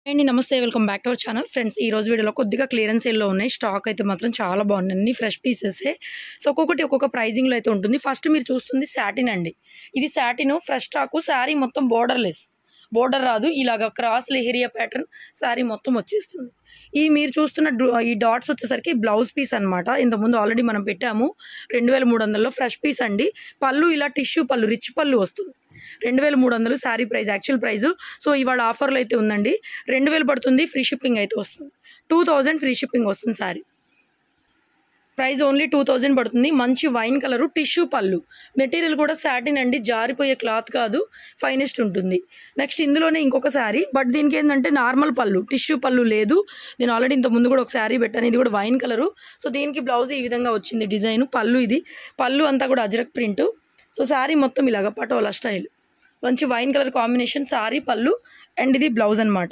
అండి నమస్తే welcome back to our channel friends ఈ రోజు వీడియోలో కొద్దిగా క్లియరెన్స్ సేల్లో ఉన్నాయి స్టాక్ అయితే మాత్రం చాలా బాగున్నాయి అన్ని ఫ్రెష్ పీసెసే సో ఒక్కొక్కటి ఒక్కొక్క ప్రైజింగ్లో అయితే ఉంటుంది ఫస్ట్ మీరు చూస్తుంది శాటిన్ అండి ఇది శాటిన్ ఫ్రెష్ స్టాక్ శారీ మొత్తం బోర్డర్లెస్ బోర్డర్ రాదు ఇలాగ క్రాస్ లెహరియా ప్యాటర్న్ శారీ మొత్తం వచ్చేస్తుంది ఈ మీరు చూస్తున్న డ్రు- ఈ డాట్స్ వచ్చేసరికి బ్లౌజ్ పీస్ అనమాట ఇంతకుముందు ఆల్రెడీ మనం పెట్టాము రెండు వేల మూడు వందల్లో ఫ్రెష్ పీస్ అండి పళ్ళు ఇలా టిష్యూ పళ్ళు రిచ్ పళ్ళు వస్తుంది రెండు వేల మూడు వందలు saree price actual price so ఇవాళ ఆఫర్లో అయితే ఉందండి రెండు వేలు పడుతుంది ఫ్రీ షిప్పింగ్ అయితే వస్తుంది టూ థౌజండ్ ఫ్రీ షిప్పింగ్ వస్తుంది saree price only two thousand పడుతుంది మంచి వైన్ కలరు టిష్యూ పళ్ళు మెటీరియల్ కూడా సాటిన్ అండి జారిపోయే క్లాత్ కాదు ఫైనెస్ట్ ఉంటుంది నెక్స్ట్ ఇందులోనే ఇంకొక శారీ బట్ దీనికి ఏంటంటే నార్మల్ పళ్ళు టిష్యూ పళ్ళు లేదు నేను ఆల్రెడీ ఇంత ముందు కూడా ఒక శారీ పెట్టాను ఇది కూడా వైన్ కలరు సో దీనికి బ్లౌజ్ ఈ విధంగా వచ్చింది డిజైన్ పళ్ళు ఇది పళ్ళు అంతా కూడా అజరక్ ప్రింట్ సో శారీ మొత్తం ఇలాగ పటోలా స్టైల్ మంచి వైన్ కలర్ కాంబినేషన్ శారీ పళ్ళు అండ్ ఇది బ్లౌజ్ అన్నమాట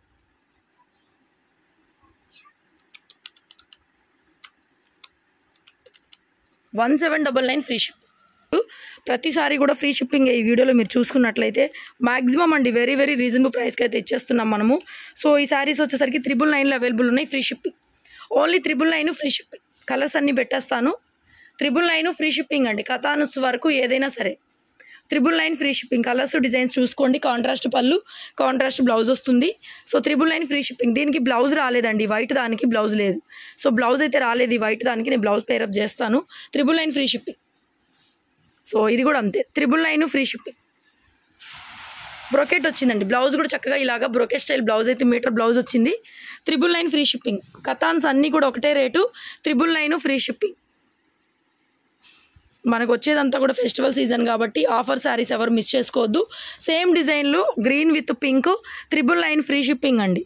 one seven double nine free ship ప్రతిసారి కూడా ఫ్రీ షిప్పింగ్ ఈ వీడియోలో మీరు చూసుకున్నట్లయితే మాక్సిమం అండి వెరీ వెరీ రీజనబుల్ ప్రైస్కి అయితే ఇచ్చేస్తున్నాం మనము సో ఈ శారీస్ వచ్చేసరికి త్రిబుల్ నైన్లో అవైలబుల్ ఉన్నాయి free shipping only triple nine free shipping colours అన్నీ పెట్టేస్తాను త్రిబుల్ నైన్ ఫ్రీ షిప్పింగ్ అండి కథానుస్ వరకు ఏదైనా సరే triple nine free shipping colours designs చూసుకోండి కాంట్రాస్ట్ పళ్ళు కాంట్రాస్ట్ బ్లౌజ్ వస్తుంది so triple nine free shipping దీనికి బ్లౌజ్ రాలేదండి వైట్ దానికి బ్లౌజ్ లేదు సో బ్లౌజ్ అయితే రాలేదు ఈ వైట్ దానికి నేను బ్లౌజ్ పేరప్ చేస్తాను triple nine free shipping so ఇది కూడా అంతే triple nine free shipping brocade వచ్చిందండి బ్లౌజ్ కూడా చక్కగా ఇలాగా బ్రొకెట్ స్టైల్ బ్లౌజ్ అయితే మీటర్ బ్లౌజ్ వచ్చింది త్రిబుల్ నైన్ ఫ్రీ షిప్పింగ్ కథాన్స్ అన్నీ కూడా ఒకటే rate triple nine free shipping మనకు వచ్చేదంతా కూడా ఫెస్టివల్ సీజన్ కాబట్టి ఆఫర్ శారీస్ ఎవరు మిస్ చేసుకోవద్దు సేమ్ డిజైన్లు green with pink triple nine free shipping అండి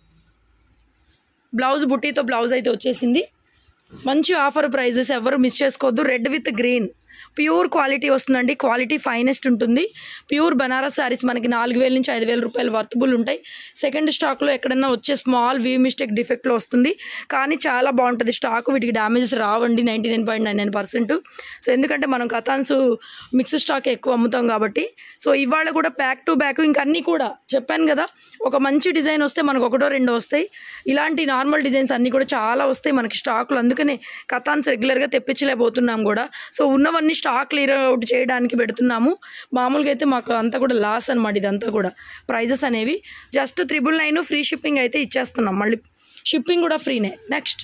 బ్లౌజ్ బుట్టీతో బ్లౌజ్ అయితే వచ్చేసింది మంచి ఆఫర్ ప్రైజెస్ ఎవరు మిస్ చేసుకోవద్దు red with green pure quality వస్తుందండి క్వాలిటీ ఫైనెస్ట్ ఉంటుంది ప్యూర్ బనారస్ శారీస్ మనకి నాలుగు వేల నుంచి ఐదు వేల రూపాయలు వర్తబుల్ ఉంటాయి సెకండ్ స్టాక్లో ఎక్కడన్నా వచ్చే స్మాల్ వీ మిస్టేక్ డిఫెక్ట్లో వస్తుంది కానీ చాలా బాగుంటుంది స్టాక్ వీటికి డ్యామేజెస్ రావండి ninety nine point nine nine percent so ఎందుకంటే మనం కథాన్స్ మిక్స్ స్టాక్ ఎక్కువ అమ్ముతాం కాబట్టి సో ఇవాళ కూడా బ్యాక్ టు బ్యాక్ ఇంకా అన్నీ కూడా చెప్పాను కదా ఒక మంచి డిజైన్ వస్తే మనకు ఒకటో రెండో వస్తాయి ఇలాంటి నార్మల్ డిజైన్స్ అన్నీ కూడా చాలా వస్తాయి మనకి స్టాక్లు అందుకనే కథాన్స్ రెగ్యులర్గా తెప్పించలేకపోతున్నాం కూడా సో ఉన్నవన్నీ స్టాక్ క్లియర్ అవుట్ చేయడానికి పెడుతున్నాము మామూలుగా అయితే మాకు అంతా కూడా లాస్ అనమాట ఇదంతా కూడా ప్రైజెస్ అనేవి just triple nine free shipping అయితే ఇచ్చేస్తున్నాం మళ్ళీ షిప్పింగ్ కూడా ఫ్రీనే నెక్స్ట్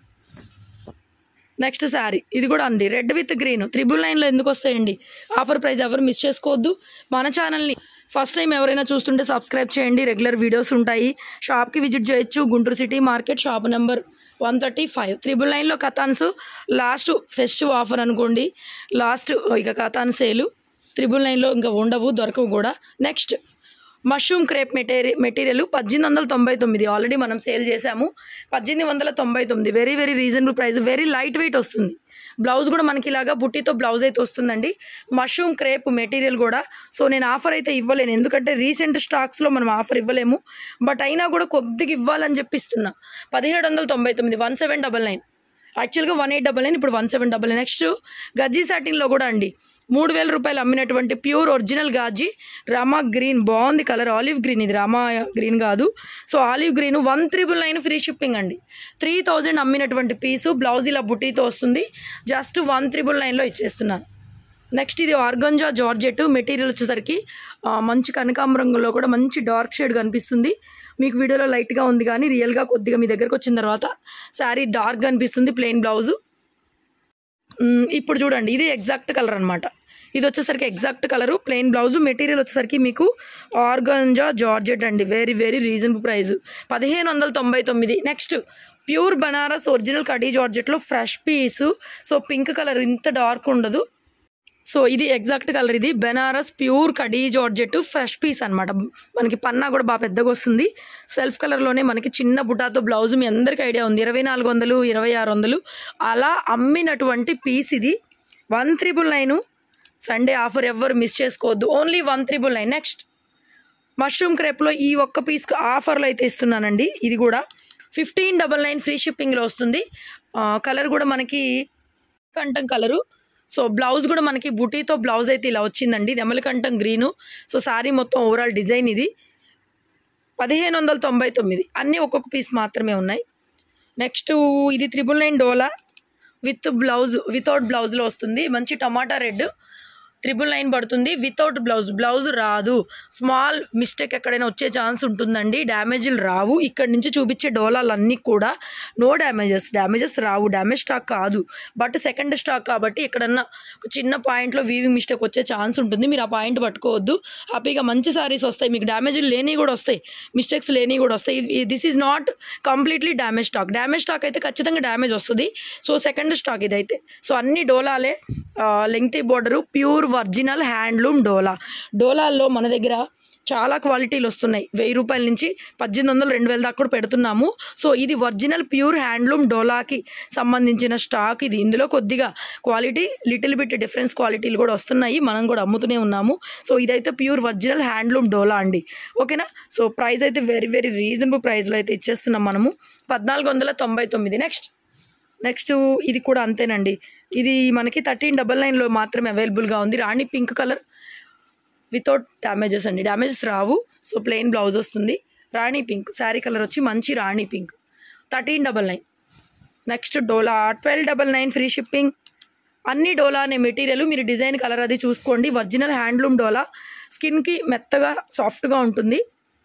నెక్స్ట్ శారీ ఇది కూడా అండి రెడ్ విత్ గ్రీన్ త్రిబుల్ నైన్లో ఎందుకు వస్తాయండి ఆఫర్ ప్రైస్ ఎవరు మిస్ చేసుకోవద్దు మన ఛానల్ని ఫస్ట్ టైం ఎవరైనా చూస్తుంటే సబ్స్క్రైబ్ చేయండి రెగ్యులర్ వీడియోస్ ఉంటాయి షాప్కి విజిట్ చేయొచ్చు Guntur city market shop number one thirty five triple నైన్లో కథాన్స్ లాస్ట్ ఫెస్టివ్ ఆఫర్ అనుకోండి లాస్ట్ ఇక కథాన్ సేలు త్రిబుల్ నైన్లో ఇంకా ఉండవు దొరకవు కూడా next mushroom crepe material material పద్దెనిమిది వందల తొంభై తొమ్మిది ఆల్రెడీ మనం సేల్ చేసాము పద్దెనిమిది వందల తొంభై తొమ్మిది very very reasonable price very light weight వస్తుంది బ్లౌజ్ కూడా మనకి ఇలాగా బుట్టితో బ్లౌజ్ అయితే వస్తుందండి మష్రూమ్ క్రేప్ మెటీరియల్ కూడా సో నేను ఆఫర్ అయితే ఇవ్వలేను ఎందుకంటే రీసెంట్ స్టాక్స్లో మనం ఆఫర్ ఇవ్వలేము బట్ అయినా కూడా కొద్దిగా ఇవ్వాలని చెప్పిస్తున్నా పదిహేడు వందల తొంభై తొమ్మిది వన్ సెవెన్ డబల్ నైన్ యాక్చువల్గా వన్ ఎయిట్ డబల్ నైన్ ఇప్పుడు one seven double nine next గజ్జీ సాటిన్లో కూడా అండి మూడు వేల రూపాయలు అమ్మినటువంటి ప్యూర్ ఒరిజినల్ గాజీ రామా గ్రీన్ బాగుంది కలర్ ఆలివ్ గ్రీన్ ఇది రామా గ్రీన్ కాదు so olive green one triple nine free shipping అండి త్రీ థౌజండ్ అమ్మినటువంటి పీసు బ్లౌజ్ ఇలా బుట్టీతో వస్తుంది జస్ట్ వన్ త్రిబుల్ నైన్లో ఇచ్చేస్తున్నాను నెక్స్ట్ ఇది ఆర్గంజా జార్జెట్ మెటీరియల్ వచ్చేసరికి ఆ, మంచి కనకాంబరంలో కూడా మంచి డార్క్ షేడ్ కనిపిస్తుంది మీకు వీడియోలో లైట్గా ఉంది కానీ రియల్గా కొద్దిగా మీ దగ్గరకు వచ్చిన తర్వాత శారీ డార్క్ కనిపిస్తుంది ప్లెయిన్ బ్లౌజు మ్, ఇప్పుడు చూడండి ఇది ఎగ్జాక్ట్ కలర్ అనమాట ఇది వచ్చేసరికి exact colour plain blouse material వచ్చేసరికి మీకు ఆర్గంజా జార్జెట్ అండి వెరీ వెరీ రీజనబుల్ ప్రైస్ పదిహేను వందల తొంభై తొమ్మిది నెక్స్ట్ ప్యూర్ బనారస్ ఒరిజినల్ కడీ జార్జెట్లో fresh piece so pink colour ఇంత డార్క్ ఉండదు సో ఇది ఎగ్జాక్ట్ కలర్ ఇది బెనారస్ ప్యూర్ కడీ జార్జెట్ ఫ్రెష్ పీస్ అనమాట మనకి పన్నా కూడా బాగా పెద్దగా వస్తుంది సెల్ఫ్ కలర్లోనే మనకి చిన్న బుటాతో బ్లౌజ్ మీ అందరికీ ఐడియా ఉంది ఇరవై నాలుగు వందలు ఇరవై ఆరు వందలు అలా అమ్మినటువంటి పీస్ ఇది one triple nine Sunday offer ఎవ్వరు మిస్ చేసుకోవద్దు only one triple nine next mushroom క్రేప్లో ఈ ఒక్క పీస్ ఆఫర్లో అయితే ఇస్తున్నానండి ఇది కూడా ఫిఫ్టీన్ డబల్ నైన్ ఫ్రీ షిప్పింగ్లో వస్తుంది కలర్ కూడా మనకి కంఠం కలరు సో బ్లౌజ్ కూడా మనకి బుటీతో బ్లౌజ్ అయితే ఇలా వచ్చిందండి నెమలికంఠం గ్రీను సో శారీ మొత్తం ఓవరాల్ డిజైన్ ఇది పదిహేను వందల తొంభై తొమ్మిది అన్నీ ఒక్కొక్క పీస్ మాత్రమే ఉన్నాయి నెక్స్ట్ ఇది triple nine dola with blouse without బ్లౌజ్లో వస్తుంది మంచి టమాటా రెడ్ త్రిబుల్ నైన్ పడుతుంది వితౌట్ బ్లౌజ్ బ్లౌజ్ రాదు స్మాల్ మిస్టేక్ ఎక్కడైనా వచ్చే ఛాన్స్ ఉంటుందండి డ్యామేజ్లు రావు ఇక్కడ నుంచి చూపించే డోలాలన్నీ కూడా నో డ్యామేజెస్ డ్యామేజెస్ రావు డ్యామేజ్ స్టాక్ కాదు బట్ సెకండ్ స్టాక్ కాబట్టి ఎక్కడన్నా ఒక చిన్న పాయింట్లో వీవింగ్ మిస్టేక్ వచ్చే ఛాన్స్ ఉంటుంది మీరు ఆ పాయింట్ పట్టుకోవద్దు హ్యాపీగా మంచి సారీస్ వస్తాయి మీకు డ్యామేజ్లు లేని కూడా వస్తాయి మిస్టేక్స్ లేని కూడా వస్తాయి this is not completely damage stock damage stock అయితే ఖచ్చితంగా డ్యామేజ్ వస్తుంది సో సెకండ్ స్టాక్ ఇదైతే సో అన్ని డోలాలే lengthy border pure original handloom dola డోలాల్లో మన దగ్గర చాలా క్వాలిటీలు వస్తున్నాయి వెయ్యి రూపాయల నుంచి పద్దెనిమిది వందలు రెండు వేల దాకా కూడా పెడుతున్నాము సో ఇది ఒరిజినల్ ప్యూర్ హ్యాండ్లూమ్ డోలాకి సంబంధించిన స్టాక్ ఇది ఇందులో కొద్దిగా క్వాలిటీ లిటిల్ బిట్ డిఫరెన్స్ క్వాలిటీలు కూడా వస్తున్నాయి మనం కూడా అమ్ముతూనే ఉన్నాము సో ఇదైతే ప్యూర్ ఒరిజినల్ హ్యాండ్లూమ్ డోలా అండి ఓకేనా సో ప్రైస్ అయితే వెరీ వెరీ రీజనబుల్ ప్రైస్లో అయితే ఇచ్చేస్తున్నాం మనము పద్నాలుగు వందల తొంభై తొమ్మిది నెక్స్ట్ నెక్స్ట్ ఇది కూడా అంతేనండి ఇది మనకి థర్టీన్ డబల్ నైన్లో మాత్రమే అవైలబుల్గా ఉంది rani pink colour without damages అండి డ్యామేజెస్ రావు సో ప్లెయిన్ బ్లౌజ్ వస్తుంది రాణి పింక్ శారీ కలర్ వచ్చి మంచి rani pink thirteen double nine next dola twelve double nine free shipping అన్ని డోలా అనే మెటీరియల్ మీరు డిజైన్ కలర్ అది చూసుకోండి ఒరిజినల్ హ్యాండ్లూమ్ డోలా స్కిన్కి మెత్తగా సాఫ్ట్గా ఉంటుంది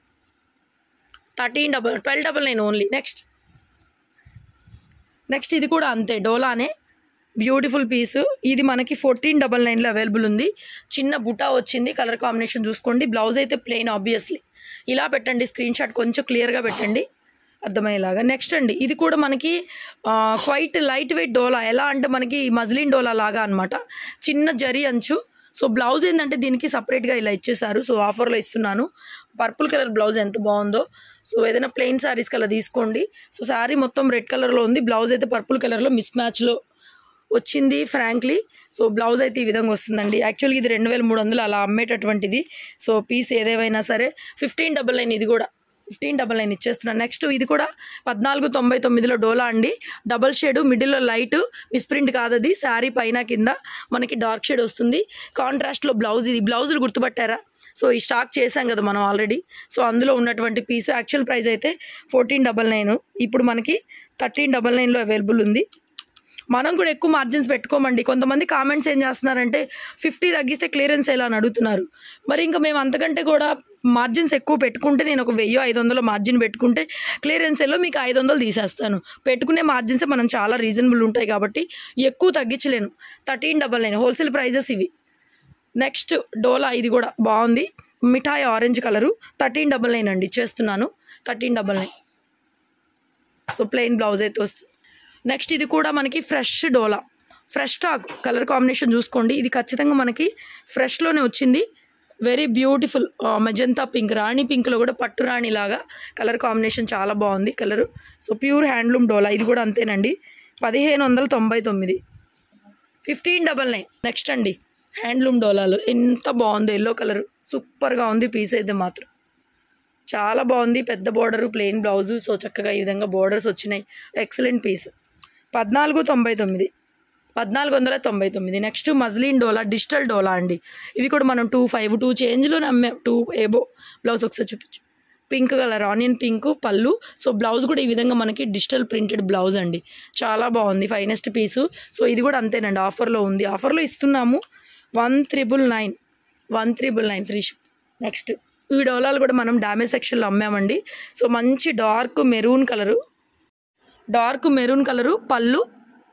thirteen double twelve double nine only next next ఇది కూడా అంతే డోలానే బ్యూటిఫుల్ పీస్ ఇది మనకి ఫోర్టీన్ డబల్ నైన్లో అవైలబుల్ ఉంది చిన్న బుటా వచ్చింది కలర్ కాంబినేషన్ చూసుకోండి బ్లౌజ్ అయితే ప్లెయిన్ ఆబ్వియస్లీ ఇలా పెట్టండి స్క్రీన్ షాట్ కొంచెం క్లియర్గా పెట్టండి అర్థమయ్యేలాగా నెక్స్ట్ అండి ఇది కూడా మనకి క్వైట్ లైట్ వెయిట్ డోలా ఎలా అంటే మనకి మజ్లిన్ డోలా లాగా అనమాట చిన్న జరి అంచు సో బ్లౌజ్ ఏంటంటే దీనికి సపరేట్గా ఇలా ఇచ్చేసారు సో ఆఫర్లో ఇస్తున్నాను పర్పుల్ కలర్ బ్లౌజ్ ఎంత బాగుందో సో ఏదైనా ప్లెయిన్ శారీస్కి అలా తీసుకోండి సో శారీ మొత్తం రెడ్ కలర్లో ఉంది బ్లౌజ్ అయితే పర్పుల్ కలర్లో మిస్ మ్యాచ్లో వచ్చింది ఫ్రాంక్లీ సో బ్లౌజ్ అయితే ఈ విధంగా వస్తుందండి యాక్చువల్గా ఇది రెండు వేల మూడు వందలు అలా అమ్మేటటువంటిది సో పీస్ ఏదేమైనా సరే ఫిఫ్టీన్ డబల్ నైన్ ఇది కూడా ఫిఫ్టీన్ డబల్ నైన్ ఇచ్చేస్తున్నాను నెక్స్ట్ ఇది కూడా పద్నాలుగు తొంభై తొమ్మిదిలో డోలా అండి డబల్ షేడ్ మిడిల్లో లైట్ మిస్ప్రింట్ కాదది శారీ పైన కింద మనకి డార్క్ షేడ్ వస్తుంది కాంట్రాస్ట్లో బ్లౌజ్ ఇది బ్లౌజులు గుర్తుపట్టారా సో ఈ స్టాక్ చేశాం కదా మనం ఆల్రెడీ సో అందులో ఉన్నటువంటి పీస్ యాక్చువల్ ప్రైస్ అయితే ఫోర్టీన్ డబల్ నైన్ ఇప్పుడు మనకి థర్టీన్ డబల్ నైన్లో అవైలబుల్ ఉంది మనం కూడా ఎక్కువ మార్జిన్స్ పెట్టుకోమండి కొంతమంది కామెంట్స్ ఏం చేస్తున్నారంటే ఫిఫ్టీ తగ్గిస్తే క్లియరెన్స్ ఎలా అని అడుగుతున్నారు మరి ఇంకా మేము అంతకంటే కూడా మార్జిన్స్ ఎక్కువ పెట్టుకుంటే నేను ఒక వెయ్యి ఐదు వందలు మార్జిన్ పెట్టుకుంటే క్లియరెన్స్ ఎల్లో మీకు ఐదు వందలు తీసేస్తాను పెట్టుకునే మార్జిన్సే మనం చాలా రీజనబుల్ ఉంటాయి కాబట్టి ఎక్కువ తగ్గించలేను thirteen double nine wholesale prices ఇవి నెక్స్ట్ డోలా ఇది కూడా బాగుంది మిఠాయి orange colour thirteen double nine అండి చేస్తున్నాను thirteen double nine so plain blouse అయితే వస్తుంది నెక్స్ట్ ఇది కూడా మనకి fresh dola fresh stock colour combination చూసుకోండి ఇది ఖచ్చితంగా మనకి ఫ్రెష్లోనే వచ్చింది very beautiful magenta pink rani పింక్లో కూడా పట్టు రాణి లాగా కలర్ కాంబినేషన్ చాలా బాగుంది colour so pure handloom dola ఇది కూడా అంతేనండి పదిహేను వందల తొంభై తొమ్మిది ఫిఫ్టీన్ డబల్ నైన్ నెక్స్ట్ అండి హ్యాండ్లూమ్ డోలాలు ఎంత బాగుందో ఎల్లో కలర్ సూపర్గా ఉంది పీస్ అయితే మాత్రం చాలా బాగుంది పెద్ద బోర్డరు ప్లెయిన్ బ్లౌజు సో చక్కగా ఈ విధంగా బోర్డర్స్ వచ్చినాయి ఎక్సలెంట్ పీస్ పద్నాలుగు తొంభై తొమ్మిది పద్నాలుగు వందల తొంభై తొమ్మిది next muslin dola digital dola అండి ఇవి కూడా మనం టూ ఫైవ్ టూ చేంజ్లోనే అమ్మాం టూ ఏబో బ్లౌజ్ ఒకసారి చూపించు పింక్ కలర్ ఆనియన్ పింక్ పళ్ళు సో బ్లౌజ్ కూడా ఈ విధంగా మనకి డిజిటల్ ప్రింటెడ్ బ్లౌజ్ అండి చాలా బాగుంది ఫైనెస్ట్ పీసు సో ఇది కూడా అంతేనండి ఆఫర్లో ఉంది ఆఫర్లో ఇస్తున్నాము one triple nine one triple nine free ship next ఈ డోలాలు కూడా మనం డ్యామేజ్ సెక్షన్లో అమ్మామండి సో మంచి dark maroon colour dark maroon colour పళ్ళు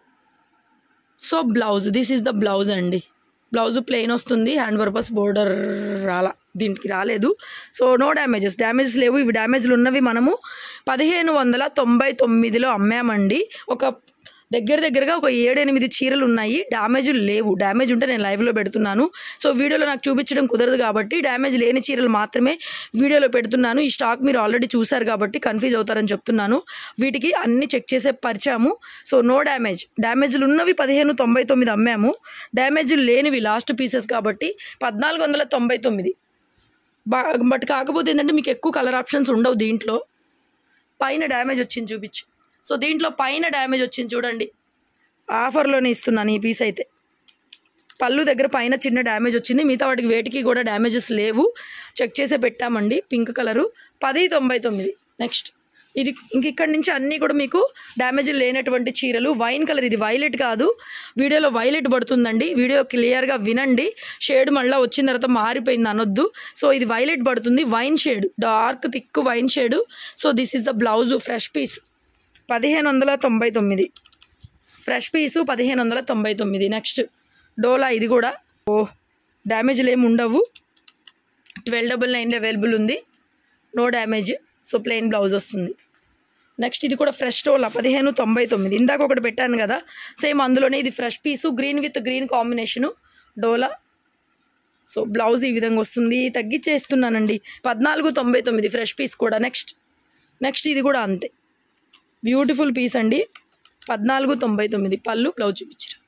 so blouse this is the blouse అండి బ్లౌజ్ ప్లెయిన్ వస్తుంది హ్యాండ్ పర్పస్ బోర్డర్ రాలా దీనికి రాలేదు సో నో డ్యామేజెస్ డ్యామేజెస్ లేవు ఇవి డ్యామేజ్లు ఉన్నవి మనము పదిహేను వందల తొంభై తొమ్మిదిలో అమ్మామండి ఒక దగ్గర దగ్గరగా ఒక ఏడెనిమిది చీరలు ఉన్నాయి డ్యామేజ్ లేవు డ్యామేజ్ ఉంటే నేను లైవ్లో పెడుతున్నాను సో వీడియోలో నాకు చూపించడం కుదరదు కాబట్టి డ్యామేజ్ లేని చీరలు మాత్రమే వీడియోలో పెడుతున్నాను ఈ స్టాక్ మీరు ఆల్రెడీ చూసారు కాబట్టి కన్ఫ్యూజ్ అవుతారని చెప్తున్నాను వీటికి అన్ని చెక్ చేసే పరిచాము సో నో డ్యామేజ్ డ్యామేజ్లు ఉన్నవి పదిహేను తొంభై తొమ్మిది అమ్మాము డ్యామేజ్ లేనివి లాస్ట్ పీసెస్ కాబట్టి పద్నాలుగు వందల తొంభై తొమ్మిది బా బట్ కాకపోతే ఏంటంటే మీకు ఎక్కువ కలర్ ఆప్షన్స్ ఉండవు దీంట్లో పైన డ్యామేజ్ వచ్చింది చూపించు సో దీంట్లో పైన డ్యామేజ్ వచ్చింది చూడండి ఆఫర్లోనే ఇస్తున్నాను ఈ పీస్ అయితే పళ్ళు దగ్గర పైన చిన్న డ్యామేజ్ వచ్చింది మిగతా వాటికి వేటికి కూడా డ్యామేజెస్ లేవు చెక్ చేసే పెట్టామండి పింక్ కలరు పది తొంభై తొమ్మిది నెక్స్ట్ ఇది ఇంక ఇక్కడి నుంచి అన్నీ కూడా మీకు డ్యామేజ్ లేనటువంటి చీరలు వైన్ కలర్ ఇది వైలెట్ కాదు వీడియోలో వైలెట్ పడుతుందండి వీడియో క్లియర్గా వినండి షేడ్ మళ్ళీ వచ్చిన తర్వాత మారిపోయింది అనొద్దు సో ఇది వైలెట్ పడుతుంది wine shade dark thick wine shade so this is the blouse fresh piece పదిహేను వందల తొంభై తొమ్మిది ఫ్రెష్ పీసు పదిహేను వందల తొంభై తొమ్మిది నెక్స్ట్ డోలా ఇది కూడా ఓ డ్యామేజ్లు ఏమి ఉండవు ట్వెల్వ్ డబుల్ నైన్లో అవైలబుల్ ఉంది no damage so plain blouse వస్తుంది నెక్స్ట్ ఇది కూడా ఫ్రెష్ డోలా పదిహేను తొంభై తొమ్మిది ఇందాక ఒకటి పెట్టాను కదా సేమ్ అందులోనే ఇది fresh piece green with green combination dola so blouse ఈ విధంగా వస్తుంది తగ్గించేస్తున్నానండి పద్నాలుగు తొంభై తొమ్మిది ఫ్రెష్ పీస్ కూడా నెక్స్ట్ నెక్స్ట్ ఇది కూడా అంతే బ్యూటిఫుల్ పీస్ అండి పద్నాలుగు తొంభై తొమ్మిది పళ్ళు బ్లౌజ్ చూపించారు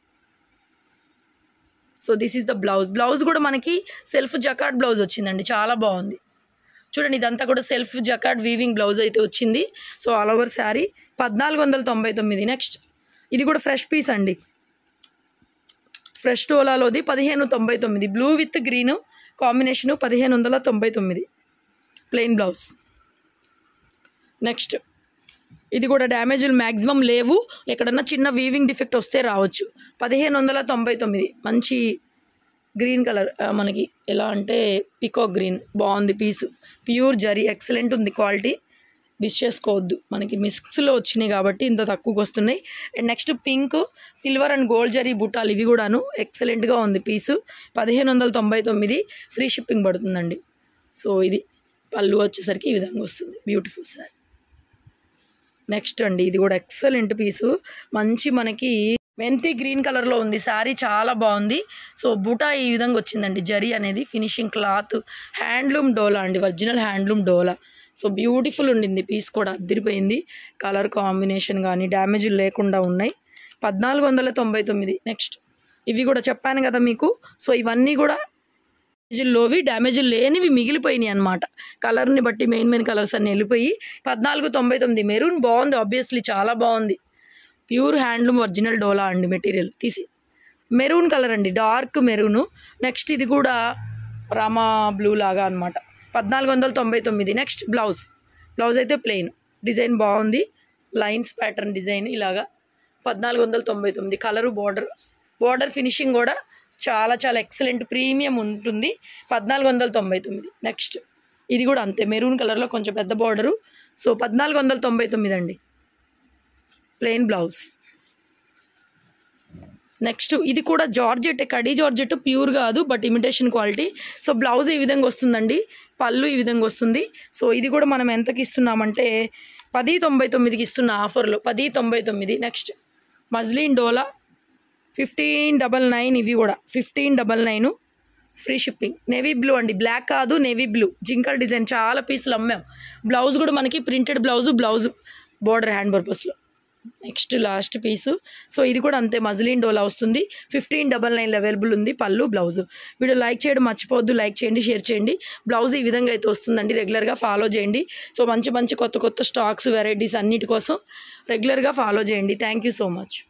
so this is the blouse blouse కూడా మనకి సెల్ఫ్ జకాట్ బ్లౌజ్ వచ్చిందండి చాలా బాగుంది చూడండి ఇదంతా కూడా సెల్ఫ్ జకాట్ వీవింగ్ బ్లౌజ్ అయితే వచ్చింది సో ఆల్ ఓవర్ శారీ పద్నాలుగు వందల తొంభై తొమ్మిది నెక్స్ట్ ఇది కూడా ఫ్రెష్ పీస్ అండి ఫ్రెష్ టోలాలోది పదిహేను తొంభై తొమ్మిది బ్లూ విత్ గ్రీను కాంబినేషను పదిహేను వందల తొంభై తొమ్మిది ప్లెయిన్ బ్లౌజ్ నెక్స్ట్ ఇది కూడా డ్యామేజ్లు మ్యాక్సిమం లేవు ఎక్కడన్నా చిన్న వీవింగ్ డిఫెక్ట్ వస్తే రావచ్చు పదిహేను వందల తొంభై తొమ్మిది మంచి గ్రీన్ కలర్ ఆ, మనకి ఎలా అంటే పికాక్ గ్రీన్ బాగుంది పీసు ప్యూర్ జరీ ఎక్సలెంట్ ఉంది క్వాలిటీ మిస్ చేసుకోవద్దు మనకి మిక్స్లో వచ్చినాయి కాబట్టి ఇంత తక్కువకి వస్తున్నాయి and next pink silver and gold zari బుట్టాలు ఇవి కూడాను ఎక్సలెంట్గా ఉంది పీసు పదిహేను వందల తొంభై తొమ్మిది ఫ్రీ షిప్పింగ్ పడుతుందండి సో ఇది పళ్ళు వచ్చేసరికి ఈ విధంగా వస్తుంది బ్యూటిఫుల్ సార్ నెక్స్ట్ అండి ఇది కూడా ఎక్సలెంట్ పీసు మంచి మనకి మెంతి గ్రీన్ కలర్లో ఉంది శారీ చాలా బాగుంది సో బుటా ఈ విధంగా వచ్చిందండి జరీ అనేది ఫినిషింగ్ క్లాత్ హ్యాండ్లూమ్ డోలా అండి original handloom dola so beautiful ఉండింది పీస్ కూడా అద్దరిపోయింది కలర్ కాంబినేషన్ కానీ డ్యామేజ్ లేకుండా ఉన్నాయి పద్నాలుగు వందల తొంభై తొమ్మిది నెక్స్ట్ ఇవి కూడా చెప్పాను కదా మీకు సో ఇవన్నీ కూడా డ్యామేజ్లోవి డ్యామేజ్ లేనివి మిగిలిపోయినాయి అనమాట కలర్ని బట్టి మెయిన్ మెయిన్ కలర్స్ అన్ని వెళ్ళిపోయి పద్నాలుగు తొంభై తొమ్మిది మెరూన్ బాగుంది ఆబ్వియస్లీ చాలా బాగుంది ప్యూర్ హ్యాండ్లూమ్ ఒరిజినల్ డోలా అండి మెటీరియల్ తీసి మెరూన్ కలర్ అండి డార్క్ మెరూను నెక్స్ట్ ఇది కూడా రామా బ్లూ లాగా అనమాట పద్నాలుగు వందల తొంభై తొమ్మిది నెక్స్ట్ బ్లౌజ్ బ్లౌజ్ అయితే ప్లెయిన్ డిజైన్ బాగుంది లైన్స్ ప్యాటర్న్ డిజైన్ ఇలాగా పద్నాలుగు వందల తొంభై తొమ్మిది కలరు బార్డర్ బార్డర్ ఫినిషింగ్ కూడా చాలా చాలా ఎక్సలెంట్ ప్రీమియం ఉంటుంది పద్నాలుగు వందల తొంభై తొమ్మిది నెక్స్ట్ ఇది కూడా అంతే మెరూన్ కలర్లో కొంచెం పెద్ద బార్డరు సో పద్నాలుగు వందల తొంభై తొమ్మిది అండి ప్లెయిన్ బ్లౌజ్ నెక్స్ట్ ఇది కూడా జార్జెట్ కడీ జార్జెట్ ప్యూర్ కాదు but imitation quality so blouse ఈ విధంగా వస్తుందండి పళ్ళు ఈ విధంగా వస్తుంది సో ఇది కూడా మనం ఎంతకి ఇస్తున్నామంటే పది తొంభై తొమ్మిదికి ఇస్తున్న ఆఫర్లో పది తొంభై తొమ్మిది next muslin dola fifteen double nine ఇవి కూడా fifteen double nine free shipping navy blue అండి బ్లాక్ కాదు నేవీ బ్లూ జింకల్ డిజైన్ చాలా పీసులు అమ్మాం బ్లౌజ్ కూడా మనకి printed blouse blouse border hand పర్పస్లో నెక్స్ట్ లాస్ట్ పీసు సో ఇది కూడా అంతే మజ్లిన్ డోలా వస్తుంది ఫిఫ్టీన్ డబల్ నైన్ అవైలబుల్ ఉంది పళ్ళు బ్లౌజ్ వీడియో లైక్ చేయడం మర్చిపోవద్దు లైక్ చేయండి షేర్ చేయండి బ్లౌజ్ ఈ విధంగా అయితే వస్తుందండి రెగ్యులర్గా ఫాలో చేయండి సో మంచి మంచి కొత్త కొత్త స్టాక్స్ వెరైటీస్ అన్నిటి కోసం రెగ్యులర్గా ఫాలో చేయండి థ్యాంక్ యూ సో మచ్